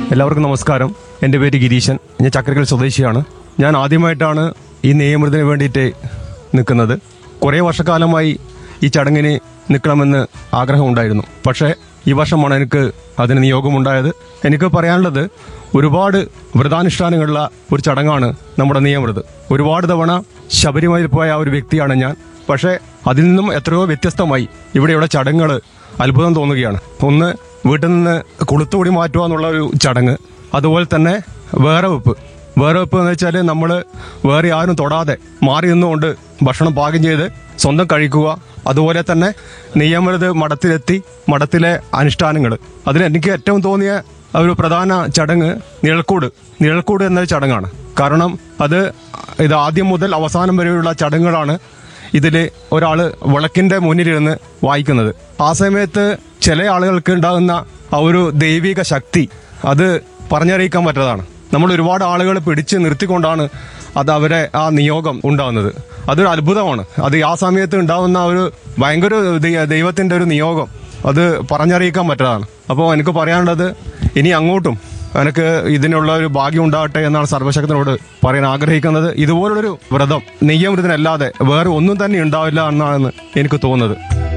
എല്ലാവർക്കും നമസ്കാരം എൻ്റെ പേര് ഗിരീശൻ ഞാൻ ചക്രക്കൽ സ്വദേശിയാണ് ഞാൻ ആദ്യമായിട്ടാണ് ഈ നെയ്യമൃതിന് വേണ്ടിയിട്ട് നിൽക്കുന്നത് കുറേ വർഷക്കാലമായി ഈ ചടങ്ങിന് നിൽക്കണമെന്ന് ആഗ്രഹമുണ്ടായിരുന്നു പക്ഷേ ഈ വർഷമാണ് എനിക്ക് അതിന് നിയോഗമുണ്ടായത് എനിക്ക് പറയാനുള്ളത് ഒരുപാട് വ്രതാനുഷ്ഠാനങ്ങളുള്ള ഒരു ചടങ്ങാണ് നമ്മുടെ നിയമൃത് ഒരുപാട് തവണ ശബരിമലയിൽ പോയ ആ ഒരു വ്യക്തിയാണ് ഞാൻ പക്ഷേ അതിൽ നിന്നും എത്രയോ വ്യത്യസ്തമായി ഇവിടെയുള്ള ചടങ്ങുകൾ അത്ഭുതം തോന്നുകയാണ് ഒന്ന് വീട്ടിൽ നിന്ന് കുളുത്തുകൂടി മാറ്റുക എന്നുള്ള ഒരു ചടങ്ങ് അതുപോലെ തന്നെ വേറെ വെപ്പ് വേറെ വെപ്പ് എന്ന് വെച്ചാൽ നമ്മൾ വേറെ ആരും തൊടാതെ മാറി നിന്നുകൊണ്ട് ഭക്ഷണം പാകം ചെയ്ത് സ്വന്തം കഴിക്കുക അതുപോലെ തന്നെ നെയ്യമരുത് മഠത്തിലെത്തി മഠത്തിലെ അനുഷ്ഠാനങ്ങൾ അതിൽ എനിക്ക് ഏറ്റവും തോന്നിയ ഒരു പ്രധാന ചടങ്ങ് നിഴൽക്കൂട് നിഴൽക്കൂട് എന്നൊരു ചടങ്ങാണ് കാരണം അത് ഇത് ആദ്യം മുതൽ അവസാനം വരെയുള്ള ചടങ്ങുകളാണ് ഇതിൽ ഒരാൾ വിളക്കിന്റെ മുന്നിലിരുന്ന് വായിക്കുന്നത് ആ സമയത്ത് ചില ആളുകൾക്ക് ഉണ്ടാകുന്ന ആ ഒരു ദൈവിക ശക്തി അത് പറഞ്ഞറിയിക്കാൻ പറ്റതാണ് നമ്മൾ ഒരുപാട് ആളുകൾ പിടിച്ച് നിർത്തിക്കൊണ്ടാണ് അത് അവരെ ആ നിയോഗം ഉണ്ടാകുന്നത് അതൊരു അത്ഭുതമാണ് അത് ആ സമയത്ത് ഉണ്ടാകുന്ന ഒരു ഭയങ്കര ദൈ- ദൈവത്തിന്റെ ഒരു നിയോഗം അത് പറഞ്ഞറിയിക്കാൻ പറ്റതാണ് അപ്പോൾ എനിക്ക് പറയാനുള്ളത് ഇനി അങ്ങോട്ടും എനിക്ക് ഇതിനുള്ള ഒരു ഭാഗ്യം ഉണ്ടാകട്ടെ എന്നാണ് സർവശക്തനോട് പറയാൻ ആഗ്രഹിക്കുന്നത് ഇതുപോലുള്ളൊരു വ്രതം നെയ്യമൃതനല്ലാതെ വേറെ ഒന്നും തന്നെ ഉണ്ടാവില്ല എന്നാണ് എനിക്ക് തോന്നുന്നത്